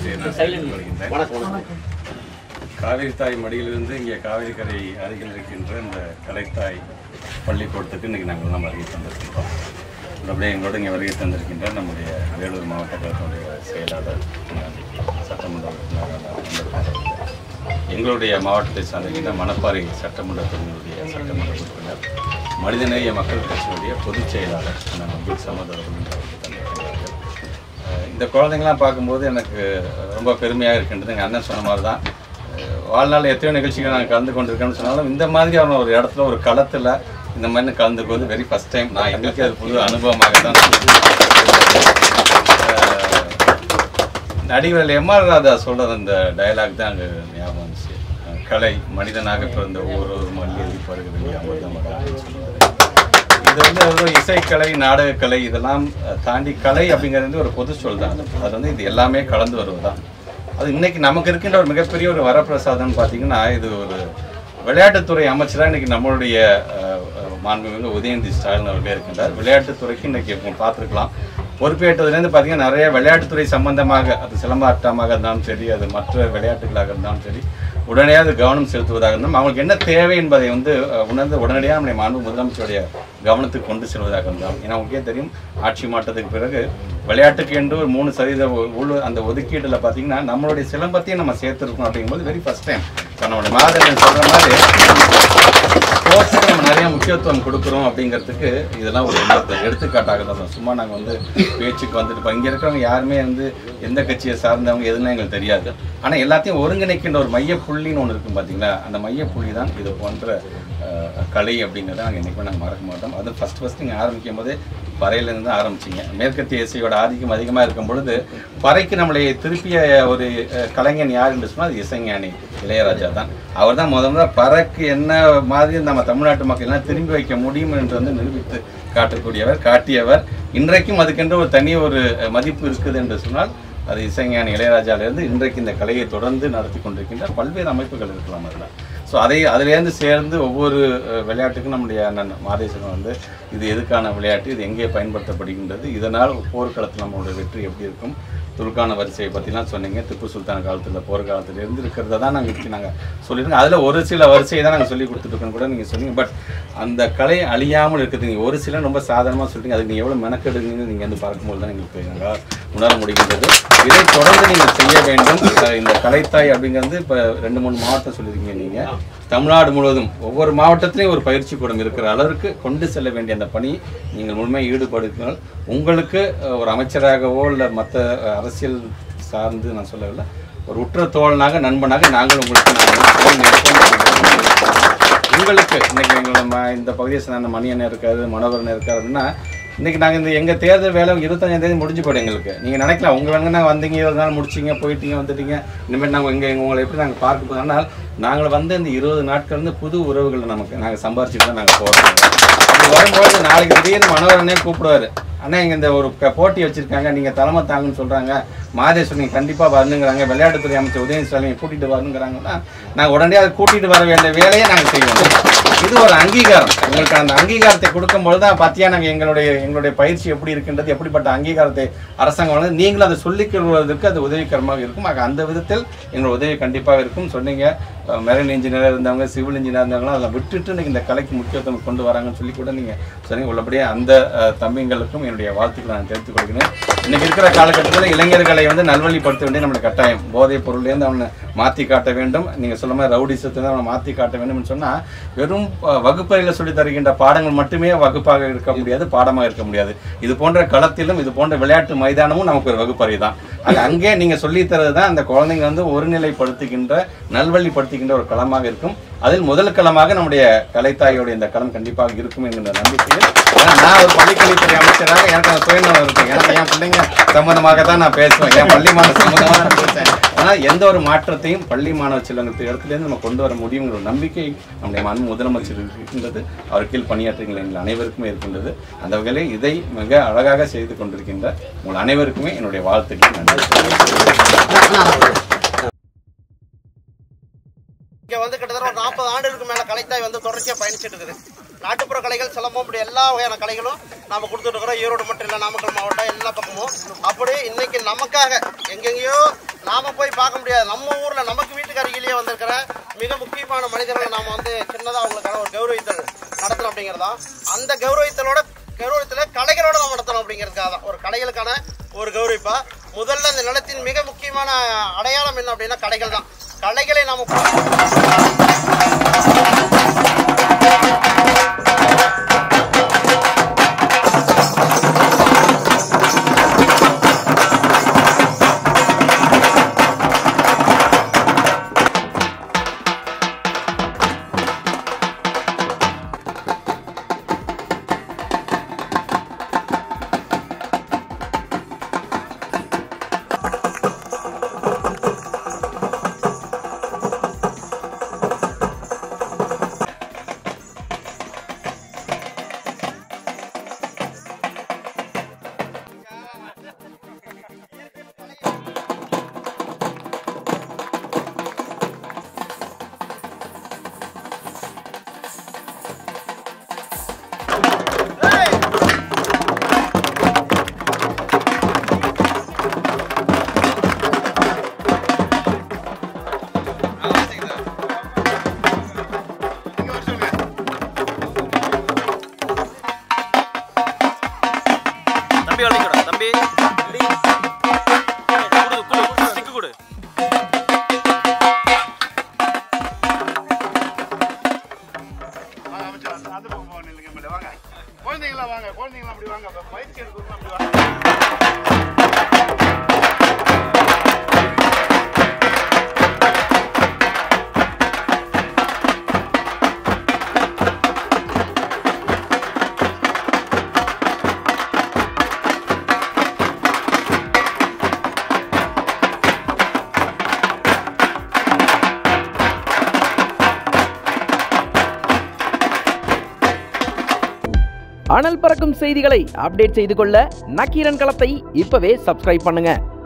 நன்றியை நான் தெரிவித்துக் கொள்கின்றேன் காவிரி தாய் மடியிலிருந்து இங்கே காவிரி கரை அருகில் இருக்கின்ற இந்த கலைத்தாய் பள்ளிக்கூடத்துக்கு இன்றைக்கி நாங்கள் எல்லாம் வருகை தந்திருக்கின்றோம் அப்படியே எங்களோட இங்கே வருகை தந்திருக்கின்ற நம்முடைய வேலூர் மாவட்ட கழகத்துடைய செயலாளர் சட்டமன்ற உறுப்பினர் அம்பேத்கர் அவர்கள். எங்களுடைய மாவட்டத்தை சார்ந்திருக்கின்ற மணப்பாறை சட்டமன்ற தொகுதியுடைய சட்டமன்ற உறுப்பினர் மனிதநேய மக்கள் கட்சியுடைய பொதுச் செயலாளர் அண்ணன் அப்துல் சமத் அவர்கள் இங்கே வருகை தந்திருக்கின்றார்கள் அஹ் இந்த குழந்தைங்களாம் பார்க்கும்போது எனக்கு ரொம்ப பெருமையாக இருக்கின்றது எங்கள் அண்ணன் சொன்ன மாதிரி தான் அஹ் வாழ்நாள் எத்தனையோ நிகழ்ச்சிகள் நான் கலந்து கொண்டிருக்கேன்னு சொன்னாலும் இந்த மாதிரியான ஒரு இடத்துல ஒரு களத்தில் இந்த மாதிரி கலந்துக்குவது வெரி ஃபஸ்ட் டைம் நான் எங்களுக்கே அது புது அனுபவமாக தான் அஹ் நடிகர் எம்ஆர் ராதா சொல்கிற அந்த டயலாக் தான் அங்கே ஞாபகம் வந்துச்சு அஹ் கலை மனிதனாக பிறந்த ஒவ்வொரு மல்லிகை பருகிறது அமிர்தமாக சொல்லுவார் இது வந்து ஒரு இசைக்கலை நாடகக்கலை இதெல்லாம் அஹ், தாண்டி கலை அப்படிங்கிறது வந்து ஒரு பொது சொல் தான் அது வந்து இது எல்லாமே கலந்து வருவதுதான் அது இன்னைக்கு நமக்கு இருக்கின்ற ஒரு மிகப்பெரிய ஒரு வரப்பிரசாதம்னு பார்த்தீங்கன்னா இது ஒரு விளையாட்டுத்துறை அமைச்சராக இன்னைக்கு நம்மளுடைய அஹ், அஹ், மாண்புமிகு உதயநிதி ஸ்டாலின் அவர்களே இருக்கின்றார் விளையாட்டுத்துறைக்கு இன்னைக்கு இப்போ பார்த்துருக்கலாம் பொறுப்பேற்றதுலேருந்து பார்த்தீங்கன்னா நிறைய விளையாட்டுத்துறை சம்பந்தமாக அது சிலம்பாட்டமாக இருந்தாலும் சரி அது மற்ற விளையாட்டுகளாக இருந்தாலும் சரி உடனடியாக அது கவனம் செலுத்துவதாக இருந்தாலும் அவங்களுக்கு என்ன தேவை என்பதை வந்து அஹ், உணர்ந்து உடனடியாக நம்முடைய மாண்பு முதலமைச்சருடைய கவனத்துக்கு கொண்டு செல்வதாக இருந்தாலும் ஏன்னா உங்களுக்கே தெரியும் ஆட்சி மாற்றத்துக்கு பிறகு விளையாட்டுக்கு என்று ஒரு மூணு சதவீத உ- உள்ள அந்த ஒதுக்கீட்டில் பார்த்தீங்கன்னா நம்மளுடைய சிலம்பத்தையும் நம்ம சேர்த்துருக்கோம் அப்படிங்கும்போது வெரி ஃபர்ஸ்ட் டைம் நம்மளுடைய மாதிரி சொல்கிற மாதிரி ஸ்போர்ட்ஸுக்கு நம்ம நிறைய முக்கியத்துவம் கொடுக்குறோம் அப்படிங்கிறதுக்கு இதெல்லாம் ஒரு எடுத்து- எடுத்துக்காட்டாக தான் சும்மா நாங்கள் வந்து பேச்சுக்கு வந்துட்டு இப்போ இங்கே இருக்கிறவங்க யாருமே வந்து எந்த கட்சியை சார்ந்தவங்க எதுன்னு எங்களுக்கு தெரியாது ஆனால் எல்லாத்தையும் ஒருங்கிணைக்கின்ற ஒரு மையப்புள்ளின்னு ஒன்று இருக்கும் பார்த்தீங்களா அந்த மையப்புள்ளி தான் இது போன்ற அஹ், கலை அப்படிங்கிறத நாங்கள் என்றைக்குமே நாங்கள் மறக்க மாட்டோம் அது ஃபஸ்ட் ஃபஸ்ட் நீங்கள் ஆரம்பிக்கும் போதே பறையிலேருந்து தான் ஆரம்பிச்சிங்க மேற்கத்திய இசையோட ஆதிக்கம் அதிகமாக இருக்கும் பொழுது பறைக்கு நம்மளை திருப்பிய ஒரு அஹ், கலைஞன் யார் என்று சொன்னால் அது இசைஞானி இளையராஜா தான் அவர் தான் முத முதல்ல பறக்கு என்ன மாதிரி நம்ம தமிழ்நாட்டு மக்கள் எல்லாம் திரும்பி வைக்க முடியும் என்று வந்து நிரூபித்து காட்டக்கூடியவர் காட்டியவர் இன்றைக்கும் அதுக்கென்று ஒரு தனி ஒரு அஹ், மதிப்பு இருக்குது என்று சொன்னால் அது இசைஞானி இளையராஜாவிலிருந்து இன்றைக்கு இந்த கலையை தொடர்ந்து நடத்தி கொண்டிருக்கின்ற பல்வேறு அமைப்புகள் இருக்கலாம் அதில் ஸோ அதை அதிலேருந்து சேர்ந்து ஒவ்வொரு அஹ், விளையாட்டுக்கும் நம்முடைய அண்ணன் மாதேஸ்வரன் வந்து இது எதுக்கான விளையாட்டு இது எங்கே பயன்படுத்தப்படுகின்றது இதனால் போர்க்களத்தில் நம்மளுடைய வெற்றி எப்படி இருக்கும் துர்கான வரிசையை பற்றிலாம் சொன்னீங்க திப்பு சுல்தான் காலத்தில் போர் காலத்துல இருந்து இருக்கிறத தான் நாங்கள் நாங்கள் சொல்லியிருக்கோம் அதில் ஒரு சில வரிசையை தான் நாங்கள் சொல்லி கொடுத்துருக்கோம் கூட நீங்கள் சொன்னீங்க பட் அந்த கலை அழியாமல் இருக்குது நீங்கள் ஒரு சில ரொம்ப சாதாரணமாக சொல்லிட்டீங்க அதுக்கு நீங்கள் எவ்வளோ மெனக்கெடுங்கன்னு நீங்கள் வந்து பார்க்கும்போது தான் எங்களுக்கு எங்களால் உணர முடிகின்றது இதை தொடர்ந்து நீங்கள் செய்ய வேண்டும் அஹ் இந்த கலைத்தாய் அப்படிங்கிறது இப்போ ரெண்டு மூணு மாவட்டம் சொல்லியிருக்கீங்க நீங்கள் தமிழ்நாடு முழுவதும் ஒவ்வொரு மாவட்டத்திலையும் ஒரு பயிற்சி கூடம் இருக்கிற அளவிற்கு கொண்டு செல்ல வேண்டிய அந்த பணி நீங்கள் முழுமையாக ஈடுபடுத்தினால் உங்களுக்கு அஹ், ஒரு அமைச்சராகவோ இல்லை மற்ற அஹ், அரசியல் சார்ந்து நான் சொல்லவில்லை ஒரு உற்ற தோழனாக நண்பனாக நாங்கள் உங்களுக்கு நாங்கள் தோள் நிற்போம். உங்களுக்கு இன்னைக்கு எங்களை ம- இந்த பகுதியை சேர்ந்த மணியண்ணன் இருக்காரு மனோகரன் இருக்காரு அப்படின்னா இன்னைக்கு நாங்கள் இந்த எங்கள் தேர்தல் வேலை இருபத்தஞ்சாம் தேதி முடிஞ்சு போயிடும் எங்களுக்கு நீங்கள் நினைக்கலாம் உங்கள் வேணுங்க நாங்கள் வந்தீங்க இருபது நாள் முடிச்சிங்க போயிட்டீங்க வந்துட்டீங்க இனிமேல் நாங்கள் எங்கே உங்களை எப்படி நாங்கள் பார்க்க போகிறோம் ஆனால் நாங்கள் வந்து இந்த இருபது நாட்கள் வந்து புது உறவுகளை நமக்கு நாங்கள் சம்பாரிச்சுட்டு தான் நாங்கள் போகிறோம் அப்படி வரும்போது நாளைக்கு திடீர்னு மனோகரனே கூப்பிடுவாரு அண்ணா இங்கே இந்த ஒரு க- போட்டி வச்சிருக்காங்க நீங்கள் தலைமை தாங்கன்னு சொல்கிறாங்க மாதேஸ்வரன் நீங்கள் கண்டிப்பாக வரணுங்கிறாங்க விளையாட்டுத்துறை அமைச்சர் உதயநிதி ஸ்டாலின் கூட்டிகிட்டு வரணுங்கிறாங்கன்னா நாங்கள் உடனே அதை கூட்டிகிட்டு வர வேண்டிய வேலையை நாங்கள் செய்வோம் இது ஒரு அங்கீகாரம் உங்களுக்கு அந்த அங்கீகாரத்தை கொடுக்கும்போது தான் பார்த்தியா நாங்கள் எங்களுடைய எங்களுடைய பயிற்சி எப்படி இருக்கின்றது எப்படிப்பட்ட அங்கீகாரத்தை அரசாங்கம் வழங்குது நீங்களும் அதை சொல்லிக் கொள்வதற்கு அது உதவிகரமாக இருக்கும் ஆக அந்த விதத்தில் எங்களோட உதவி கண்டிப்பாக இருக்கும் சொன்னீங்க மெரைன் இன்ஜினியராக இருந்தவங்க சிவில் இன்ஜினியர் இருந்தவங்களாம் அதை விட்டுட்டு இன்னைக்கு இந்த கலைக்கு முக்கியத்துவம் கொண்டு வராங்கன்னு சொல்லி கூட நீங்கள் சொன்னீங்க உள்ளபடியே அந்த அஹ், தம்பிங்களுக்கும் என்னுடைய வாழ்த்துக்களை நான் தெரிவித்துக் கொள்கிறேன் இன்னைக்கு இருக்கிற காலகட்டத்தில் இளைஞர்களை வந்து நல்வழிப்படுத்த வேண்டிய நம்மளுடைய கட்டாயம் போதைப் பொருள்லேருந்து அவனை மாற்றி காட்ட வேண்டும் நீங்கள் சொல்ல மாதிரி ரவுடிசத்தை அவனை மாற்றி காட்ட வேண்டும்னு சொன்னால் வெறும் அஹ், வகுப்பறையில் சொல்லி தருகின்ற பாடங்கள் மட்டுமே வகுப்பாக இருக்க முடியாது பாடமாக இருக்க முடியாது இது போன்ற களத்திலும் இது போன்ற விளையாட்டு மைதானமும் நமக்கு ஒரு வகுப்பறை தான் அது அங்கே நீங்கள் சொல்லித் தரது தான் அந்த குழந்தைங்க வந்து ஒருநிலைப்படுத்துகின்ற நல்வழிப்படுத்துகின்ற ஒரு களமாக இருக்கும் அதில் முதல் களமாக நம்முடைய கலைத்தாயோடைய இந்த களம் கண்டிப்பாக இருக்கும் என்கிற நம்பிக்கையில் ஏன்னா நான் ஒரு பள்ளிக்கல்வித்துறை அமைச்சராக எனக்கு அந்த சுயநலம் இருக்கு எனக்கு என் பிள்ளைங்க சம்பந்தமாக தான் நான் பேசுவேன் என் பள்ளி மாணவ சம்பந்தமாக நான் பேசுவேன் ஆனால் எந்த ஒரு மாற்றத்தையும் பள்ளி மாணவ செல்வங்களுக்கு இடத்துலேருந்து நம்ம கொண்டு வர முடியுங்கிற ஒரு நம்பிக்கை நம்முடைய மாண்பு முதலமைச்சர் இருக்கின்றது அவர் கீழ் பணியாற்றுகிற எங்கள் அனைவருக்குமே இருக்கின்றது அந்த வகையில் இதை மிக அழகாக செய்து கொண்டிருக்கின்ற உங்கள் அனைவருக்குமே என்னுடைய வாழ்த்துக்கள் நன்றி இங்க வந்து கிட்டத்தட்ட ஒரு நாற்பது ஆண்டுகளுக்கு மேல கலைத்தாய் வந்து தொடர்ச்சியா பயணிச்சுட்டு இருக்குது நாட்டுப்புற கலைகள் சிலம்பம் இப்படி எல்லா வகையான கலைகளும் நாம கொடுத்துட்டு இருக்கிறோம் ஈரோடு மட்டும் இல்லை நாமக்கல் மாவட்டம் எல்லா பக்கமும் அப்படி இன்னைக்கு நமக்காக எங்கெங்கேயோ நாம போய் பார்க்க முடியாது நம்ம ஊர்ல நமக்கு வீட்டுக்கு அருகிலேயே வந்திருக்கிற மிக முக்கியமான மனிதர்களை நாம வந்து சின்னதா அவங்களுக்கான ஒரு கௌரவித்தல் நடத்தணும் அப்படிங்கிறதா அந்த கௌரவித்தலோட கௌரவத்துல கலைகளோட நம்ம நடத்தணும் அப்படிங்கிறதுக்காக தான் ஒரு கலைகளுக்கான ஒரு கௌரவிப்பா முதல்ல இந்த நிலத்தின் மிக முக்கியமான அடையாளம் என்ன அப்படின்னா கலைகள் தான் கலைகளை நாம தம்பி வளைக்கடா தம்பி குடு குடு ஸ்டிக் குடு வாங்க அமைச்சர் அந்த அந்த பக்கம் போக நில்லுங்க மேலே வாங்க குழந்தைங்களா வாங்க குழந்தைங்களா அப்படி வாங்க பயிற்சி எடுக்கணும் அப்படி வாங்க அனல் பறக்கும் செய்திகளை அப்டேட் செய்து கொள்ள நக்கீரன் களத்தை இப்பவே சப்ஸ்கிரைப் பண்ணுங்க